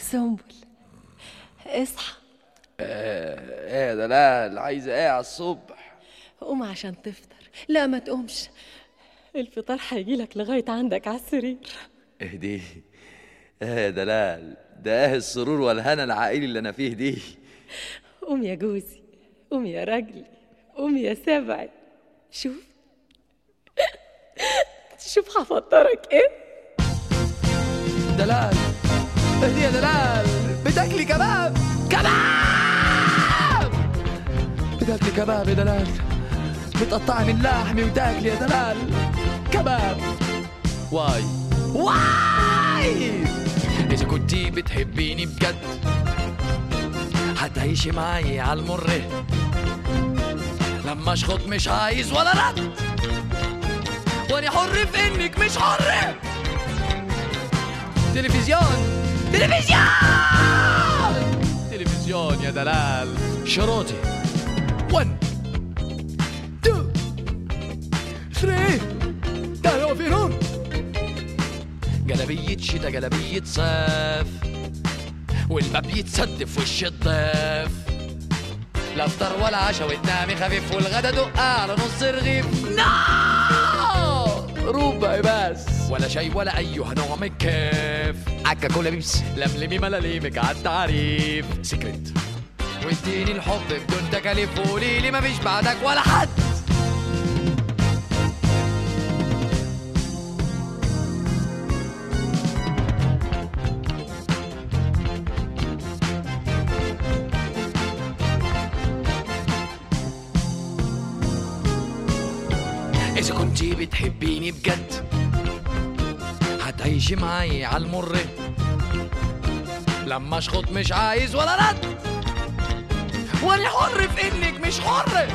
سنبل اصحى ايه ده لا عايزه ايه على الصبح قوم عشان تفطر لا ما تقومش الفطار هيجيلك لغاية عندك على السرير اهدي ايه دلال ده ايه السرور والهنا العائلي اللي انا فيه دي قوم يا جوزي قوم يا راجلي قوم يا سبعي شوف شوف هفطرك ايه دلال اهدي يا دلال بتاكلي كباب كباب بتاكلي كباب يا دلال بتقطعي من لحمي وتاكلي يا دلال كباب واي واي اذا كنتي بتحبيني بجد هتعيشي معايا على المر لما اشخط مش عايز ولا رد وانا حر في انك مش حر تلفزيون تلفزيون تلفزيون يا دلال شروطي 1 2 3 تعالوا في نور جلبية شتا جلبية صيف والباب يتسد في وش الضيف لا افطر ولا عشا وتنامي خفيف والغدا دق على نص رغيف نار ربع بس ولا شاي ولا ايها نوع من الكيف عكا كولا بيبس لملمي ملاليمك على التعريف سكرت واديني الحب بدون تكاليف وقولي لي مفيش بعدك ولا حد إذا كنتي بتحبيني بجد هتعيشي معايا على المر لما اشخط مش عايز ولا رد وانا حر في انك مش حر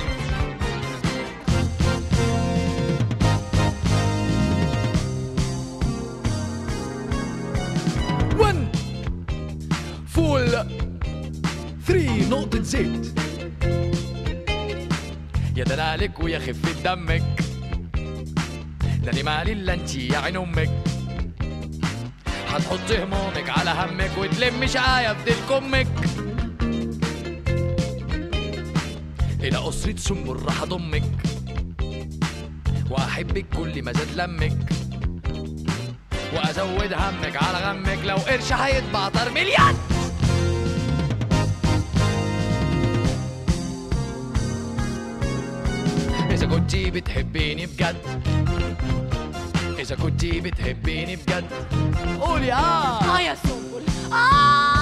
ون فول ثري نقطة زيت يا دلالك ويا خفة دمك ده لي مالي الا انتي يا عين امك هتحطي همومك على همك وتلمي شقايا في ديل امك الى اسرة سنبل راح اضمك واحبك كل ما زاد لمك وازود همك على غمك لو قرش هيتبعتر مليون إذا كنتي بتحبيني بجد إذا كنتي بتحبيني بجد قولي آه اه يا سنبل اه